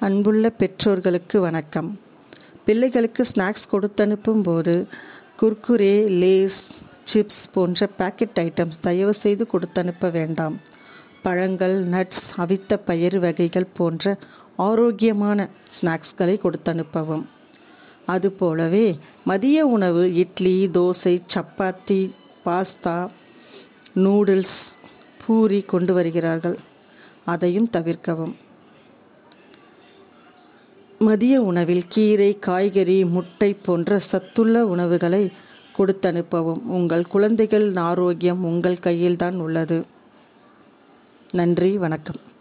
அன்புள்ள பெற்றோர்களுக்கு வணக்கம் பிள்ளைகளுக்கு ஸ்நாக்ஸ் கொடுத்தனுப்பும் போது குர்குரே லேஸ் சிப்ஸ் போன்ற பேக்கெட் ஐட்டம்ஸ் தயவு செய்து கொடுத்தனுப்ப வேண்டாம் பழங்கள் நட்ஸ் அவித்த பயிறு வகைகள் போன்ற ஆரோக்கியமான ஸ்நாக்ஸ்களை கொடுத்தனுப்பவும் அதுபோலவே மதிய உணவு இட்லி தோசை சப்பாத்தி பாஸ்தா நூடுல்ஸ் பூரி கொண்டு வருகிறார்கள் அதையும் தவிர்க்கவும் மதிய உணவில் கீரை காய்கறி முட்டை போன்ற சத்துள்ள உணவுகளை கொடுத்தனுப்பவும் உங்கள் குழந்தைகள் ஆரோக்கியம் உங்கள் கையில்தான் உள்ளது நன்றி வணக்கம்